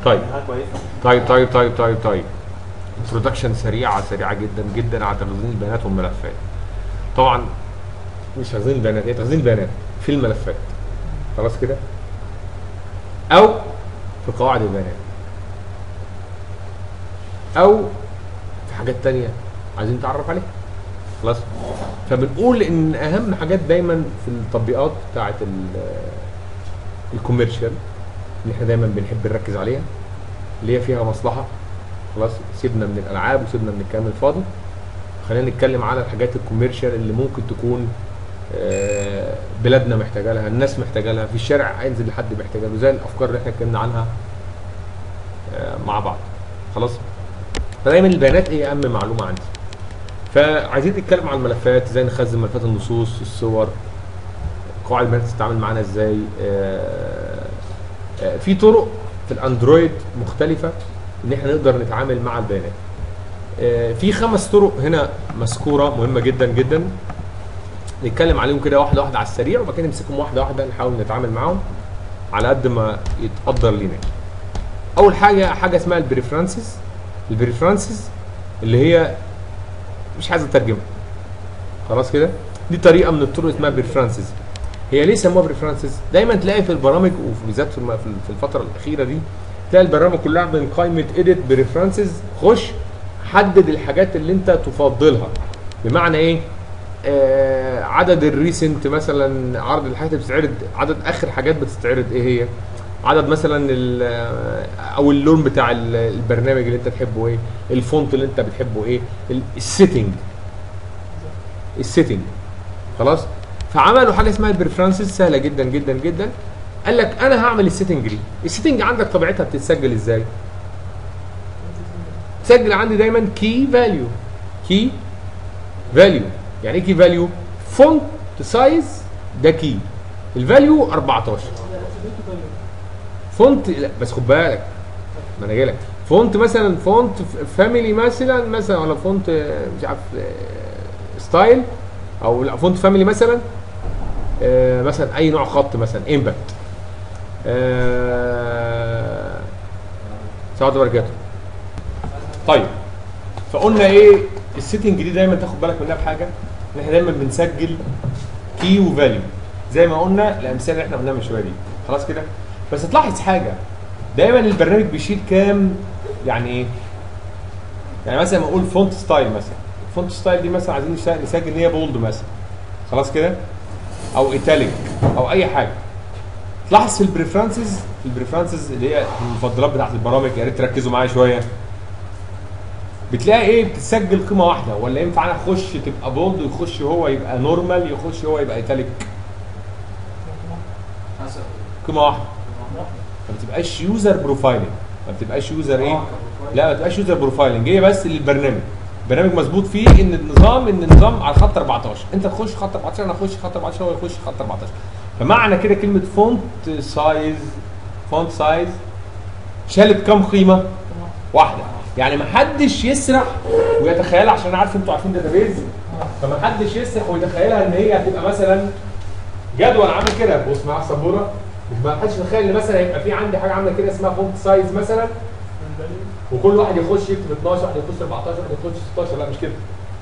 طيب حاجه كويسه طيب طيب طيب طيب طيب انترودكشن سريعه سريعه جدا جدا على تخزين البيانات والملفات طبعا مش تخزين البيانات ايه تخزين البيانات في الملفات خلاص كده او في قواعد البيانات او في حاجات تانية عايزين نتعرف عليها خلاص فبنقول ان اهم حاجات دايما في التطبيقات بتاعت الكوميرشال اللي احنا دايما بنحب نركز عليها اللي هي فيها مصلحه خلاص سيبنا من الالعاب وسيبنا من الكلام الفاضي خلينا نتكلم على الحاجات الكوميرشال اللي ممكن تكون آه، بلادنا محتاجه لها الناس محتاجه لها في الشارع هينزل لحد محتاجه له زي الافكار اللي احنا اتكلمنا عنها آه، مع بعض خلاص فدايما البيانات هي اهم معلومه عندي فعايزين نتكلم عن الملفات ازاي نخزن ملفات النصوص الصور قواعد البيانات تتعامل معانا ازاي آه، آه، في طرق في الاندرويد مختلفه ان احنا نقدر نتعامل مع البيانات آه، في خمس طرق هنا مذكوره مهمه جدا جدا نتكلم عليهم كده واحده واحده على السريع وبعد كده نمسكهم واحده واحده نحاول نتعامل معاهم على قد ما يتقدر لينا اول حاجه حاجه اسمها البريفرنسز البريفرنسز اللي هي مش عايز اترجمها خلاص كده دي طريقه من الطرق اسمها بريفرنسز هي ليه سموها بريفرنسز دايما تلاقي في البرامج وبالذات في الم- في الفتره الاخيره دي تلاقي البرامج كلها من قائمه اديت بريفرنسز خش حدد الحاجات اللي انت تفضلها بمعنى ايه آه عدد الريسنت مثلا عدد الحاجات اللي بتتعرض عدد اخر حاجات بتتعرض ايه هي عدد مثلا ال- او اللون بتاع ال- البرنامج اللي انت تحبه ايه الفونت اللي انت بتحبه ايه ال- السيتنج السيتنج خلاص فعملوا حاجه اسمها البريفرنسز سهله جدا جدا جدا قال لك انا هعمل السيتنج دي السيتنج عندك طبيعتها بتتسجل ازاي تسجل عندي دايما كي فاليو كي فاليو يعني ايه كي فاليو فونت سايز ده كي الفاليو 14 فونت لا بس خد بالك ما انا جاي لك فونت مثلا فونت فاميلي مثلا مثلا ولا فونت آه، مش عارف آه، ستايل او لا فونت فاميلي مثلا آه، مثلا اي نوع خط مثلا امباكت آه سعد بركاته طيب فقلنا ايه السيتنج دي دايما تاخد بالك منها بحاجه ان احنا دايما بنسجل كي وفاليو زي ما قلنا الامثله اللي احنا قلناها من شويه دي خلاص كده بس تلاحظ حاجه دايما البرنامج بيشيل كام يعني ايه يعني مثلا ما اقول فونت ستايل مثلا فونت ستايل دي مثلا عايزين نشتغل- نسجل ان هي بولد مثلا خلاص كده او ايتاليك او اي حاجه تلاحظ في البريفرنسز في البريفرنسز اللي هي المفضلات بتاعت البرامج يا ريت تركزوا معايا شويه بتلاقي ايه بتسجل قيمه واحده ولا ينفع انا اخش تبقى بولد ويخش هو يبقى نورمال يخش هو يبقى ايتاليك حسب قيمه واحده ما بتبقاش يوزر بروفايلنج ما بتبقاش يوزر ايه لا ما بتبقاش يوزر بروفايلنج هي بس للبرنامج البرنامج مظبوط فيه ان النظام ان النظام على خط 14 انت تخش خط 14 انا اخش خط 14 هو يخش خط 14 فمعنى كده كلمه فونت سايز فونت سايز شالت كام قيمه واحده يعني ما حدش يسرح ويتخيلها عشان انا عارف انتوا عارفين داتابيز فما حدش يسرح ويتخيلها ان هي هتبقى مثلا جدول عامل كده بص معايا على السبوره مش ما حدش يتخيل ان مثلا يبقى في عندي حاجه عامله كده اسمها فونت سايز مثلا وكل واحد يخش يكتب 12 واحد يخش 14 واحد يخش 16 لا مش كده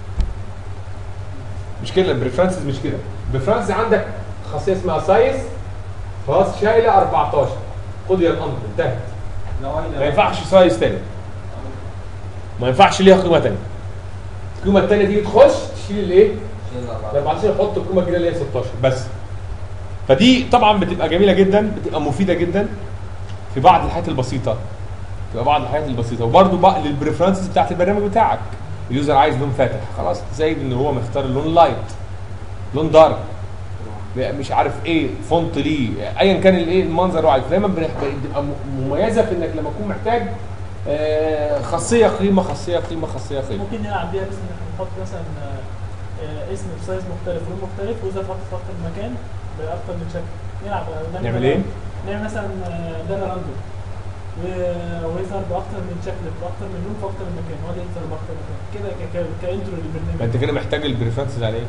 مش كده البريفرنسز مش كده البريفرنس عندك خاصيه اسمها سايز خلاص شايله 14 خد يا الامر انتهت ما ينفعش سايز تاني ما ينفعش ليها قيمه تانيه القيمه التانيه دي تخش تشيل الايه؟ ال 14 حط القيمه الجديده اللي هي 16 بس فدي طبعا بتبقى جميله جدا بتبقى مفيده جدا في بعض الحاجات البسيطه تبقى بعض الحاجات البسيطه وبرده بقى للبريفرنسز بتاعت البرنامج بتاعك اليوزر عايز لون فاتح خلاص سايب ان هو مختار اللون لايت لون دارك مش عارف ايه فونت ليه ايا كان الايه المنظر وعارف دايما بتبقى م- مميزه في انك لما تكون محتاج آه، خاصيه قيمه خاصيه قيمه خاصيه قيمه ممكن نلعب بيها بس ان احنا نحط مثلا آه، آه، اسم بسايز مختلف ولون مختلف وإذا فقط في اكتر من مكان باكتر من شكل نلعب نعمل ايه؟ نعمل مثلا آه، داتا راندوم و- ويظهر باكتر من شكل باكتر من لون في اكتر من مكان وهذا يظهر باكتر من مكان كده ك- ك- كانترو ما للبرنامج انت كده محتاج البريفرنسز على ايه؟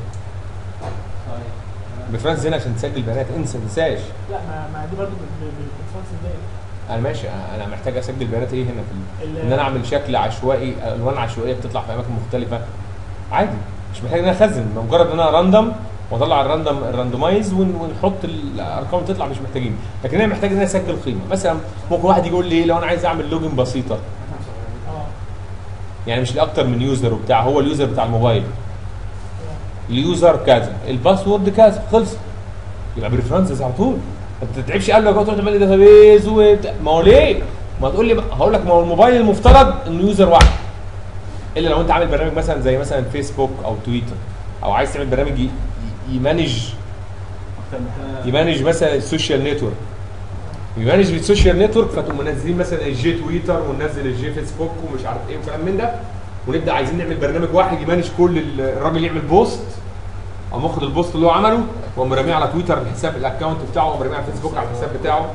البريفرنسز هنا عشان تسجل بيانات انسى ما تنساش لا ما ما دي برضه بالفرنس دي انا ماشي انا محتاج اسجل بيانات ايه هنا في ال- ال- ان انا اعمل شكل عشوائي الوان عشوائيه بتطلع في اماكن مختلفه عادي مش محتاج ان انا اخزن مجرد ان انا راندوم واطلع الراندوم الراندومايز ون- ونحط الارقام اللي تطلع مش محتاجين لكن انا محتاج ان انا اسجل قيمه مثلا ممكن واحد يقول لي إيه، لو انا عايز اعمل لوجن بسيطه اه يعني مش لاكتر من يوزر وبتاع هو اليوزر بتاع الموبايل اليوزر كذا الباسورد كذا خلص يبقى بريفرنسز على طول ما تتعبش قلبك بقى تقعد تعمل لي داتابيز وبتاع ما هو ليه؟ ما تقول لي هقول لك ما هو الموبايل المفترض انه يوزر واحد الا لو انت عامل برنامج مثلا زي مثلا فيسبوك او تويتر او عايز تعمل برنامج ي- ي- يمانج يمانج مثلا السوشيال نتورك يمانج السوشيال نتورك فتقوم منزلين مثلا الجي تويتر وننزل الجي فيسبوك ومش عارف ايه وكلام من ده ونبدا عايزين نعمل برنامج واحد يمانج كل ال- الراجل يعمل بوست او واخد البوست اللي هو عمله وقام راميه على تويتر الحساب الاكونت بتاعه وقام راميه على فيسبوك على الحساب بتاعه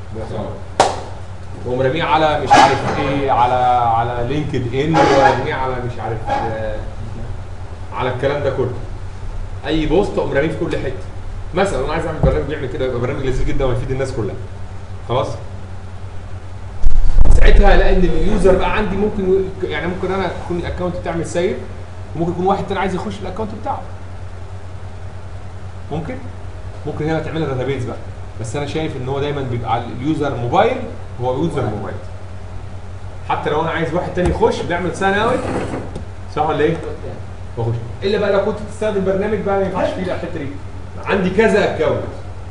وقام راميه على مش عارف ايه على على لينكد ان وراميه على مش عارف آه، على الكلام ده كله اي بوست اقوم راميه في كل حته مثلا انا عايز اعمل برنامج يعمل كده يبقى برنامج لذيذ جدا ويفيد الناس كلها خلاص ساعتها الاقي ان اليوزر بقى عندي ممكن يقول- يعني ممكن انا يكون الاكونت بتاعي مش سيء وممكن يكون واحد تاني عايز يخش الاكونت بتاعه ممكن ممكن هنا تعملها داتابيز بقى بس انا شايف ان هو دايما بيبقى على اليوزر موبايل هو يوزر موبايل حتى لو انا عايز واحد تاني يخش بيعمل ساين اوت صح ولا ايه؟ بخش الا بقى لو كنت بتستخدم برنامج بقى ما ينفعش فيه الحته دي عندي كذا اكونت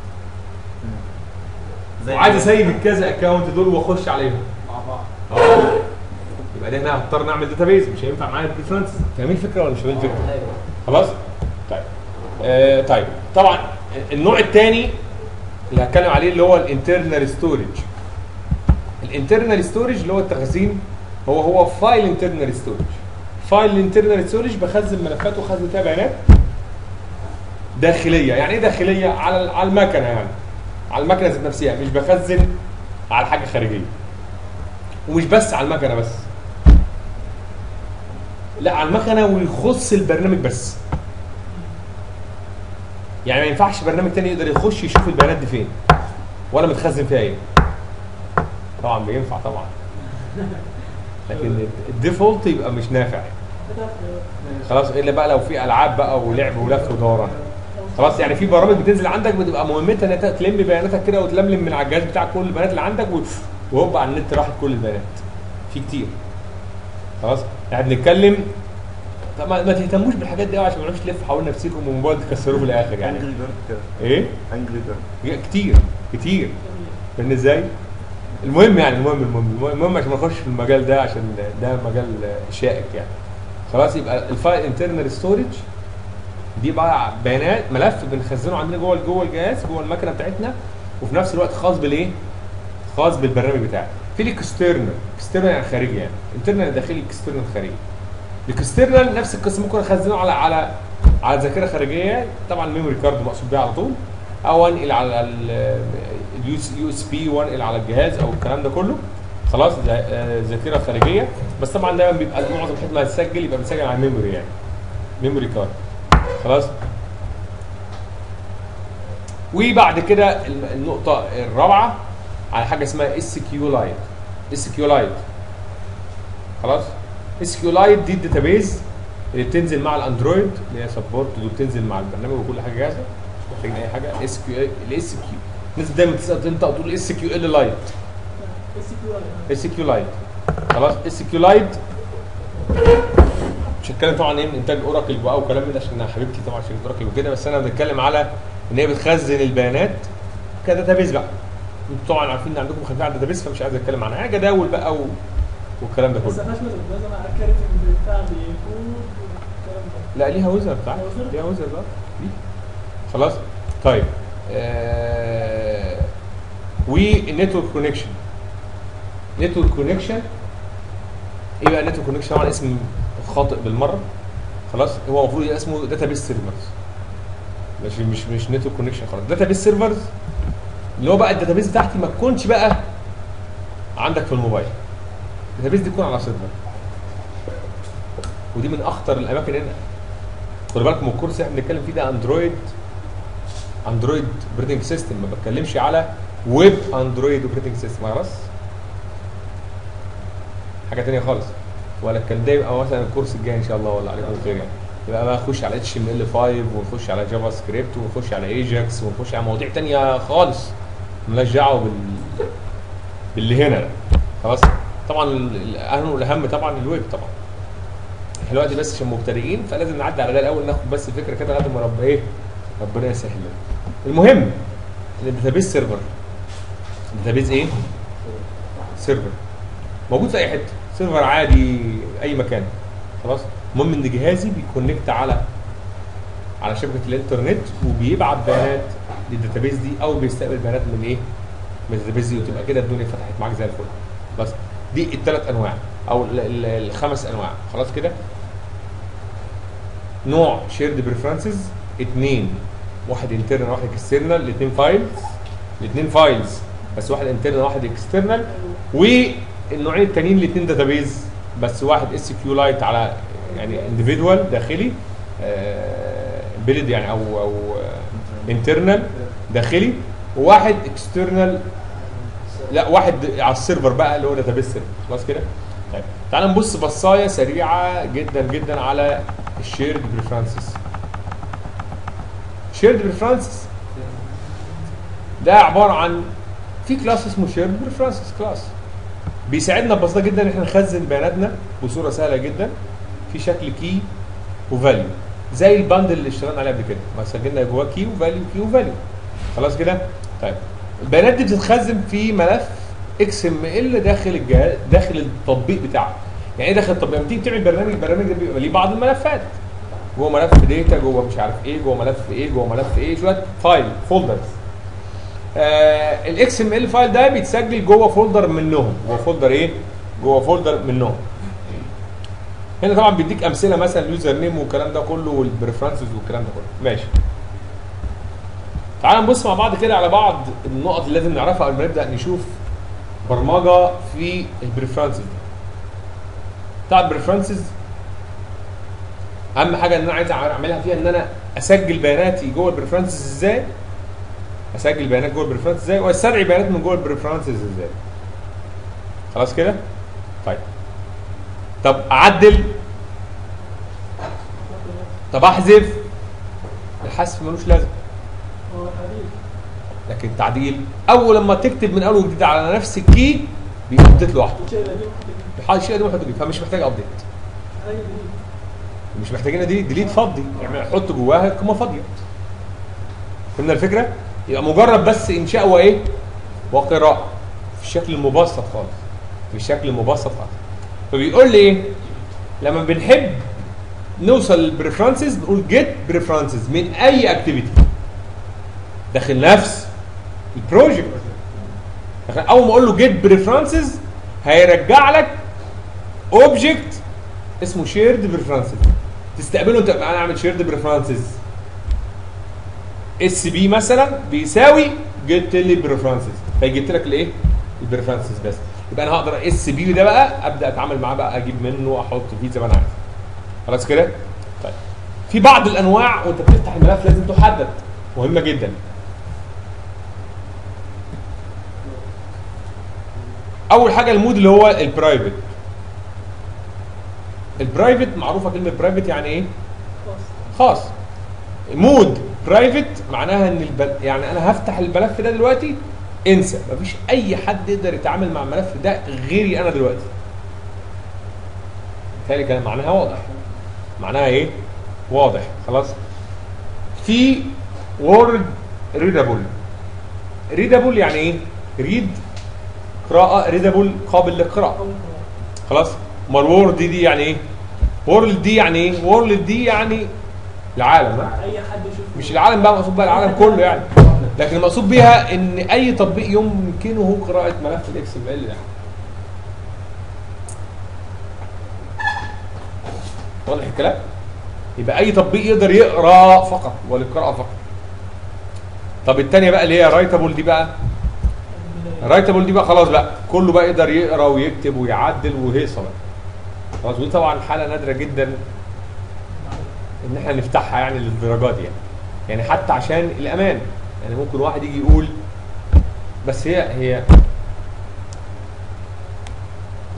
وعايز اسيب الكذا اكونت دول واخش عليهم مع بعض اه يبقى ده هنا هضطر نعمل داتابيز مش هينفع معايا البريفرنس فاهمين الفكره ولا مش فاهمين الفكره؟ خلاص؟ طيب آه طيب طبعا النوع الثاني اللي هتكلم عليه اللي هو الانترنال ستورج الانترنال ستورج اللي هو التخزين هو هو فايل انترنال ستورج فايل انترنال ستورج بخزن ملفات وخزن فيها بيانات داخليه يعني ايه داخليه على على المكنه يعني على المكنه ذات نفسها مش بخزن على حاجه خارجيه ومش بس على المكنه بس لا على المكنه ويخص البرنامج بس يعني ما ينفعش برنامج تاني يقدر يخش يشوف البيانات دي فين ولا متخزن فيها ايه طبعا بينفع طبعا لكن الديفولت يبقى مش نافع خلاص الا بقى لو في العاب بقى ولعب ولف ودوران خلاص يعني في برامج بتنزل عندك بتبقى مهمتها ان انت تلم بياناتك كده وتلملم من على الجهاز بتاعك كل البيانات اللي عندك و- وهوب على النت راحت كل البيانات في كتير خلاص يعني بنتكلم طب ما, ما تهتموش بالحاجات دي قوي عشان ما تقعدوش تلف حول نفسكم والموبايل تكسروه في الاخر يعني انجري بيرد ايه انجري بيرد كتير كتير فاهمني ازاي؟ المهم يعني المهم المهم المهم, المهم عشان ما نخش في المجال ده عشان ده مجال شائك يعني خلاص يبقى الفايل انترنال ستورج دي بقى بيانات ملف بنخزنه عندنا جوه جوه الجهاز جوه المكنه بتاعتنا وفي نفس الوقت خاص بالايه؟ خاص بالبرنامج بتاعك في الاكسترنال اكسترنال يعني خارجي يعني انترنال داخلي اكسترنال خارجي الاكسترنال نفس القصه ممكن اخزنه على على على ذاكره خارجيه طبعا ميموري كارد مقصود بيها على طول او انقل على اليو اس بي وانقل على الجهاز او الكلام ده كله خلاص ذا- آه، ذاكره خارجيه بس طبعا دايما بيبقى معظم الحاجات اللي هتسجل يبقى بتسجل على ميموري يعني ميموري كارد خلاص وبعد كده الم- النقطه الرابعه على حاجه اسمها اس كيو لايت اس كيو لايت خلاص اس كيو لايت دي الداتابيز اللي بتنزل مع الاندرويد اللي هي سبورت وبتنزل مع البرنامج وكل حاجه جاهزه مش محتاجين اي حاجه اس كيو الاس كيو الناس دايما تسال تنطق تقول اس كيو ال لايت اس كيو اس كيو لايت خلاص اس كيو لايت مش هتكلم طبعا ايه من انتاج اوراكل بقى وكلام من ده عشان حبيبتي طبعا شركه اوراكل وكده بس انا بتكلم على ان هي بتخزن البيانات كداتابيز بقى انتوا طبعا عارفين ان عندكم خلفيه على الداتابيز فمش عايز اتكلم عنها يعني جداول بقى و... والكلام ده بس كله ما فيهاش مثلا انا كارت بتاع بيكون والكلام ده لا ليها وزر بتاعها ليها وزر؟ ليها وزر بقى ليه. خلاص طيب آه... والنتورك كونكشن نتورك كونكشن ايه بقى نتورك كونكشن طبعا اسم خاطئ بالمره خلاص هو المفروض يبقى اسمه داتابيس سيرفرز مش مش مش نتورك كونكشن خلاص داتابيس سيرفرز اللي هو بقى الداتابيس بتاعتي ما تكونش بقى عندك في الموبايل الداتابيس دي تكون على سيرفر ودي من اخطر الاماكن هنا خد بالك من الكورس اللي احنا بنتكلم فيه ده اندرويد اندرويد اوبريتنج سيستم ما بتكلمش على ويب اندرويد اوبريتنج سيستم خلاص حاجه تانية خالص ولا الكلام ده يبقى مثلا الكورس الجاي ان شاء الله ولا عليكم خير يعني يبقى بقى نخش على اتش ام ال 5 ونخش على جافا سكريبت ونخش على ايجاكس ونخش على مواضيع تانية خالص مالناش دعوه بال باللي هنا ده خلاص طبعا ال- الاهم والاهم طبعا الويب طبعا احنا دلوقتي بس عشان مبتدئين فلازم نعدي على ده الاول ناخد بس فكره كده لغايه ما رب ايه ربنا يسهل لنا المهم الداتابيز سيرفر الداتابيز ايه؟ سيرفر موجود في اي حته سيرفر عادي اي مكان خلاص المهم ان جهازي بيكونكت على على شبكه الانترنت وبيبعت بيانات للداتابيز دي او بيستقبل بيانات من ايه؟ من الداتابيز دي وتبقى كده الدنيا فتحت معاك زي الفل بس دي الثلاث انواع او ال- ال- الخمس انواع خلاص كده نوع شيرد بريفرنسز اثنين واحد انترنال واحد اكسترنال الاثنين فايلز الاثنين فايلز بس واحد انترنال واحد اكسترنال والنوعين التانيين الاثنين داتابيز بس واحد اس كيو لايت على يعني انديفيدوال داخلي بيلد يعني او او انترنال داخلي وواحد اكسترنال لا واحد على السيرفر بقى اللي هو داتابيز سيرفر خلاص كده طيب تعال نبص بصايه سريعه جدا جدا على الشيرد بريفرنسز شيرد بريفرنسز ده عباره عن في كلاس اسمه شيرد بريفرنسز كلاس بيساعدنا ببساطه جدا ان احنا نخزن بياناتنا بصوره سهله جدا في شكل كي وفاليو زي الباندل اللي اشتغلنا عليه قبل كده ما سجلنا جواه كي وفاليو كي وفاليو خلاص كده طيب البيانات دي بتتخزن في ملف اكس ام ال داخل الجهاز داخل التطبيق بتاعك يعني ايه داخل التطبيق لما تيجي تعمل برنامج البرنامج ده بيبقى ليه بعض الملفات جوه ملف داتا جوه مش عارف ايه جوه ملف ايه جوه ملف ايه شويه فايل فولدرز آه الاكس ام ال فايل ده بيتسجل جوه فولدر منهم جوه فولدر ايه جوه فولدر منهم هنا طبعا بيديك امثله مثلا اليوزر نيم والكلام ده كله والبريفرنسز والكلام ده كله ماشي تعال نبص مع بعض كده على بعض النقط اللي لازم نعرفها قبل ما نبدا نشوف برمجه في البريفرنسز دي بتاع البريفرنسز اهم حاجه ان انا عايز اعملها فيها ان انا اسجل بياناتي جوه البريفرنسز ازاي اسجل بيانات جوه البريفرنسز ازاي واستدعي بيانات من جوه البريفرنسز ازاي خلاص كده طيب طب اعدل طب احذف الحذف ملوش لازمه هو حبيبي لكن التعديل اول لما تكتب من اول وجديد على نفس الكي بيابديت لوحده الشيء اللي دي بيحاول يشيل دي ويحط جديد فمش محتاج ابديت حاجه جديده مش محتاجين دي ديليت فضي يعني حط جواها قيمه فاضيه فهمنا الفكره يبقى مجرد بس انشاء وايه وقراءه في الشكل المبسط خالص في الشكل المبسط خالص فبيقول لي ايه لما بنحب نوصل للبريفرنسز بنقول جيت بريفرنسز من اي اكتيفيتي داخل نفس البروجكت داخل اول ما اقول له جيت بريفرنسز هيرجع لك اوبجكت اسمه شيرد بريفرنسز تستقبله انت انا اعمل شيرد بريفرنسز اس بي مثلا بيساوي جبت لي بريفرنسز فجبت لك الايه البريفرنسز بس يبقى انا هقدر اس بي ده بقى ابدا اتعامل معاه بقى اجيب منه احط فيه زي ما انا عايز خلاص كده طيب في بعض الانواع وانت بتفتح الملف لازم تحدد مهمه جدا اول حاجه المود اللي هو البرايفت البرايفت معروفه كلمه برايفت يعني ايه خلاص خاص مود برايفت معناها ان الب... يعني انا هفتح الملف ده دلوقتي انسى مفيش اي حد يقدر يتعامل مع الملف ده غيري انا دلوقتي بالتالي كان معناها واضح معناها ايه واضح خلاص في وورد ريدابل ريدابل يعني ايه ريد قراءه ريدابل قابل للقراءه أول خلاص امال وورد دي, دي يعني ايه وورلد دي يعني ايه وورلد دي يعني العالم ها؟ مرة. اي حد يشوف مش العالم بقى مقصود بقى العالم كله يعني لكن المقصود بيها ان اي تطبيق يمكنه قراءه ملف الاكس ام ال ده واضح الكلام يبقى اي تطبيق يقدر يقرا فقط وللقراءه فقط طب الثانيه بقى اللي هي رايتابل دي بقى رايتابل دي بقى خلاص بقى كله بقى يقدر يقرا ويكتب ويعدل وهيصه بقى خلاص ودي طبعا حاله نادره جدا ان احنا نفتحها يعني للدرجات دي يعني يعني حتى عشان الامان يعني ممكن واحد يجي يقول بس هي هي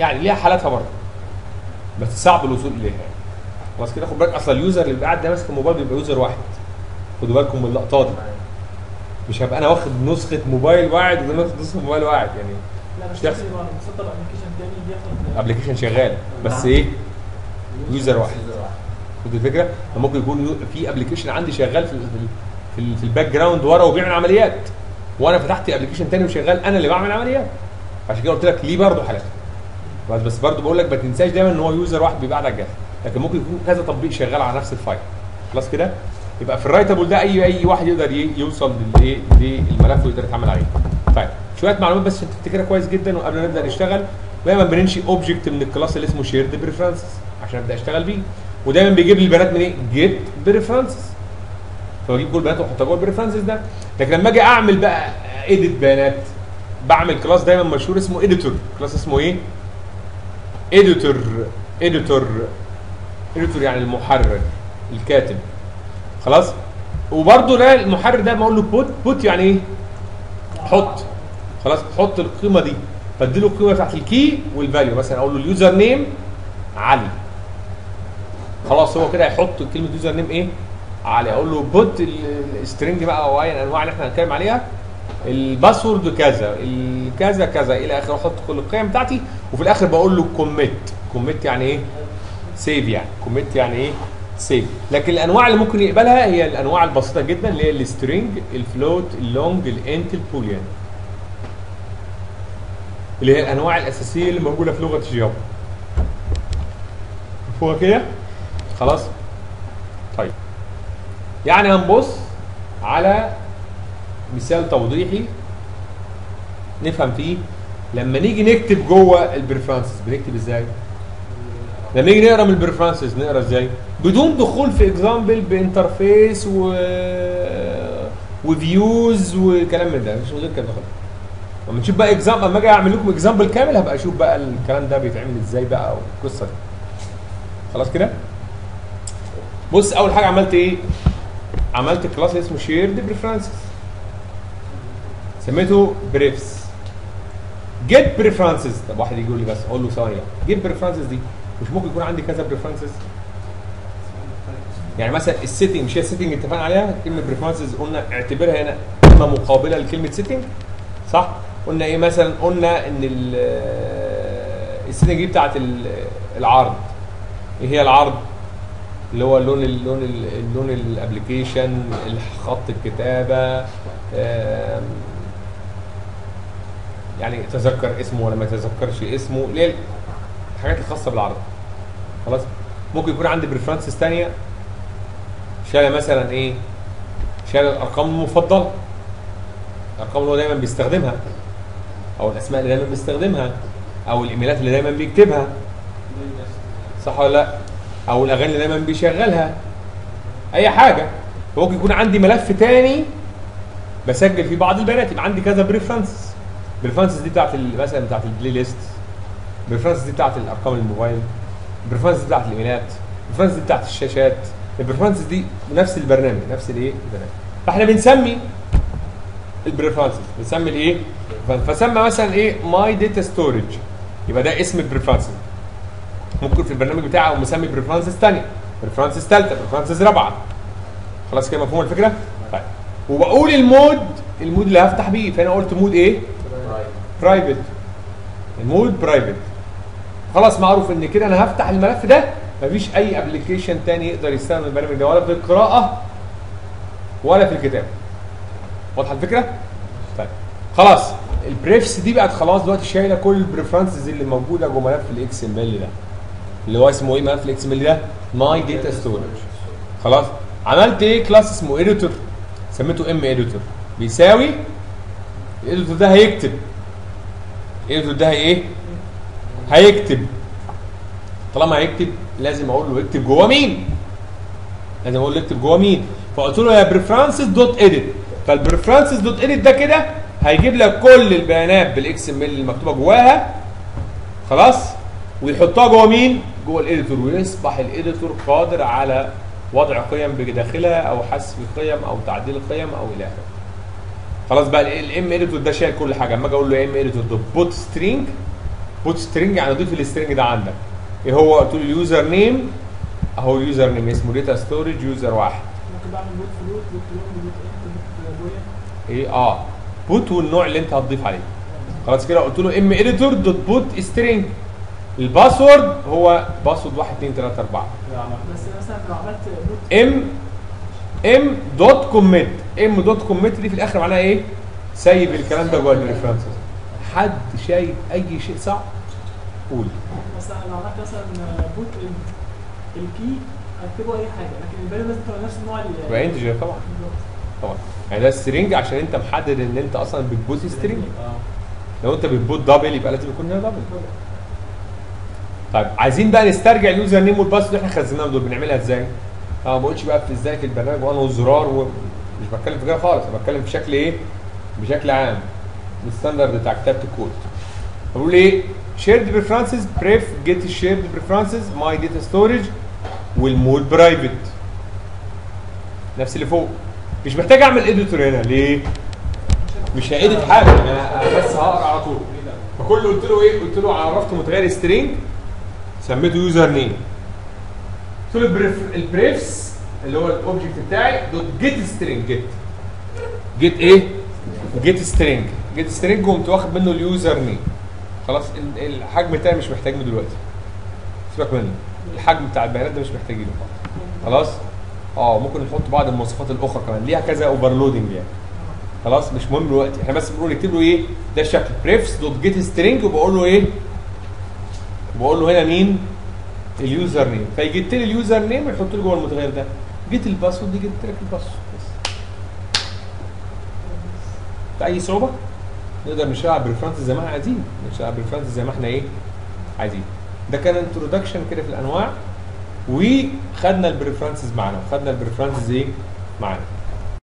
يعني ليها حالاتها برضه بس صعب الوصول اليها يعني خلاص كده خد بالك اصل اليوزر اللي قاعد ده ماسك الموبايل بيبقى يوزر واحد خدوا بالكم من اللقطات دي مش هبقى انا واخد نسخه موبايل واحد وده واخد نسخه موبايل واحد يعني لا مش تحصل. لازم يبقى مسطب ابلكيشن تاني بياخد ابلكيشن شغال بس ايه يوزر واحد. خد الفكره أنا ممكن يكون يو- في ابلكيشن عندي شغال في ال- في ال- في, ال- في الباك جراوند ورا وبيعمل عمليات وانا فتحت ابلكيشن تاني وشغال انا اللي بعمل عمليات عشان كده قلت لك ليه برضه حالات بس بس برضه بقول لك ما تنساش دايما ان هو يوزر واحد بيبقى قاعد على الجهاز لكن ممكن يكون كذا تطبيق شغال على نفس الفايل خلاص كده يبقى في الرايتابل ده اي اي واحد يقدر ي- يوصل للايه للملف ويقدر يتعامل عليه طيب شويه معلومات بس عشان تفتكرها كويس جدا وقبل ما نبدا نشتغل دايما بننشئ اوبجكت من الكلاس اللي اسمه شيرد بريفرنسز عشان ابدا اشتغل بيه ودايما بيجيب لي البيانات من ايه؟ جيت بريفرنسز فبجيب كل البيانات واحطها جوه البريفرنسز ده لكن لما اجي اعمل بقى ايديت بيانات بعمل كلاس دايما مشهور اسمه اديتور كلاس اسمه ايه؟ اديتور اديتور اديتور يعني المحرر الكاتب خلاص وبرده ده المحرر ده بقول له بوت بوت يعني ايه؟ حط خلاص حط القيمه دي فاديله القيمه بتاعت الكي والفاليو مثلا اقول له اليوزر نيم علي خلاص هو كده هيحط كلمه يوزر نيم ايه؟ علي اقول له بوت السترنج بقى او اي انواع اللي احنا هنتكلم عليها الباسورد كذا الكذا كذا الى اخره احط كل القيم بتاعتي وفي الاخر بقول له كوميت كوميت يعني ايه؟ سيف يعني كوميت يعني ايه؟ سيف لكن الانواع اللي ممكن يقبلها هي الانواع البسيطه جدا اللي هي السترنج الفلوت اللونج الانت البوليان اللي هي الانواع الاساسيه اللي موجوده في لغه الجافا هو كده خلاص طيب يعني هنبص على مثال توضيحي نفهم فيه لما نيجي نكتب جوه البريفرنسز بنكتب ازاي؟ لما نيجي نقرا من البريفرنسز نقرا ازاي؟ بدون دخول في اكزامبل بانترفيس و وفيوز وكلام من ده مش من غير كده خالص. لما نشوف بقى اكزامبل اما اجي اعمل لكم اكزامبل كامل هبقى اشوف بقى الكلام ده بيتعمل ازاي بقى والقصه دي. خلاص كده؟ بص اول حاجه عملت ايه؟ عملت كلاس اسمه شيرد بريفرنسز سميته بريفس جيت بريفرنسز طب واحد يقول لي بس اقول له ثواني جيت بريفرنسز دي مش ممكن يكون عندي كذا بريفرنسز يعني مثلا السيتنج مش هي السيتنج اتفقنا عليها كلمه بريفرنسز قلنا اعتبرها هنا كلمه مقابله لكلمه سيتنج صح قلنا ايه مثلا قلنا ان السيتنج دي بتاعت ال- العرض ايه هي العرض اللي هو اللون اللون اللون الابلكيشن خط الكتابه آم، يعني تذكر اسمه ولا ما تذكرش اسمه اللي هي الحاجات الخاصه بالعرض خلاص ممكن يكون عندي بريفرنسز ثانيه شايله مثلا ايه شايله الارقام المفضله الارقام اللي هو دايما بيستخدمها او الاسماء اللي دايما بيستخدمها او الايميلات اللي دايما بيكتبها صح ولا لا او الاغاني اللي دايما بيشغلها اي حاجه ممكن يكون عندي ملف تاني بسجل فيه بعض البيانات يبقى عندي كذا بريفرنسز بريفرنسز دي بتاعت ال- مثلا بتاعت البلاي ليست بريفرنسز دي بتاعت الارقام الموبايل بريفرنسز دي بتاعت الايميلات بريفرنسز دي بتاعت الشاشات البريفرنسز دي نفس البرنامج نفس الايه البرنامج فاحنا بنسمي البريفرنسز بنسمي الايه فسمى مثلا ايه ماي داتا ستورج يبقى ده اسم البريفرنسز ممكن في البرنامج بتاعي او مسمي بريفرنسز ثانيه بريفرنسز ثالثه بريفرنسز رابعه خلاص كده مفهوم الفكره طيب وبقول المود المود اللي هفتح بيه فانا قلت مود ايه برايفت المود برايفت خلاص معروف ان كده انا هفتح الملف ده مفيش اي ابلكيشن تاني يقدر يستخدم البرنامج ده ولا في القراءه ولا في الكتابه واضحه الفكره طيب خلاص البريفس دي بقت خلاص دلوقتي شايله كل البريفرنسز اللي موجوده جوه ملف الاكس ام ال ده اللي هو اسمه ايه ملف الاكس ام ال ده ماي داتا ستورج خلاص عملت ايه كلاس اسمه اديتور سميته ام اديتور بيساوي الاديتور ده هيكتب الاديتور ده هي ايه هيكتب طالما هيكتب لازم اقول له اكتب جوه مين لازم اقول له اكتب جوه مين فقلت له يا بريفرنسز دوت اديت فالبريفرنسز دوت اديت ده كده هيجيب لك كل البيانات بالاكس ام ال المكتوبه جواها خلاص ويحطها جوه مين جوه الاديتور ويصبح الاديتور قادر على وضع قيم بداخلها او حذف قيم او تعديل قيم او الى اخره خلاص بقى الام اديتور ده شايل كل حاجه اما اجي اقول له ام اديتور دوت بوت سترينج بوت سترينج يعني اضيف السترينج ده عندك ايه هو قلت له اليوزر نيم اهو اليوزر نيم اسمه داتا ستورج يوزر واحد ممكن بعمل بوت فلوت بوت لون بوت انت بوت بويا ايه اه بوت والنوع اللي انت هتضيف عليه خلاص كده قلت له ام اديتور دوت بوت سترينج الباسورد هو باسورد 1 2 3 4 بس مثلا لو عملت بوت ام ام دوت كوميت ام دوت كوميت دي في الاخر معناها ايه؟ سيب الكلام ده جوه الريفرنسز حد شايف اي شيء صعب؟ قول مثلا لو عملت مثلا بوت ان الكي اكتبه اي حاجه لكن الباقي لازم تبقى نفس النوع اللي يبقى انتجر طبعا طبعا يعني ده سترينج عشان انت محدد ان انت اصلا بتبوت سترينج لو انت بتبوت دبل يبقى لازم يكون هنا دبل طيب عايزين بقى نسترجع اليوزر نيم والباسورد اللي احنا خزناهم دول بنعملها ازاي؟ انا ما بقولش بقى في ازاي في البرنامج وانا والزرار ومش بتكلم في كده خالص انا بتكلم في شكل ايه؟ بشكل عام الستاندرد بتاع كتابه الكود بقول ايه؟ شيرد بريفرنسز بريف جيت الشيرد بريفرنسز ماي داتا ستورج والمود برايفت نفس اللي فوق مش محتاج اعمل اديتور هنا ليه؟ مش هيديت حاجه انا بس هقرا على طول فكل اللي قلت له ايه؟ قلت له عرفته متغير سترينج سميته يوزر نيم قلت له البريف- البريفس اللي هو الاوبجكت بتاعي دوت جيت سترينج جيت جيت ايه؟ جيت سترينج جيت سترينج وقمت واخد منه اليوزر نيم خلاص ال- الحجم بتاعي مش محتاجينه دلوقتي سيبك منه الحجم بتاع البيانات ده مش محتاجينه خلاص اه ممكن نحط بعض المواصفات الاخرى كمان ليها كذا اوفرلودنج يعني خلاص مش مهم دلوقتي احنا بس بنقول نكتب له ايه ده الشكل بريفس دوت جيت سترينج وبقول له ايه بقول له هنا مين اليوزر نيم فيجيت لي اليوزر نيم يحط له جوه المتغير ده جيت الباسورد دي جبت لك الباسورد بس في اي صعوبه نقدر نشتغل بالفرونت زي ما احنا عايزين نشتغل بالفرونت زي ما احنا ايه عايزين ده كان انترودكشن كده في الانواع وخدنا البريفرنسز معانا وخدنا البريفرنسز ايه معانا